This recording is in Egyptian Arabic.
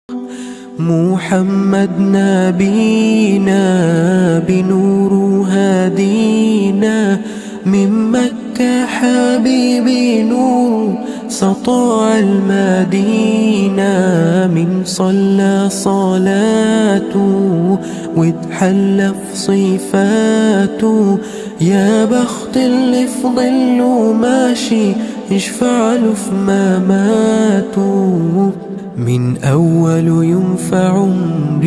محمد نبينا بنور هادينا من مكة حبيبي نور سطع المدينة من صلى صلاته واتحلى في صفاته يا بخت اللي في ظله ماشي يشفع له في مماته من أول يوم في عمري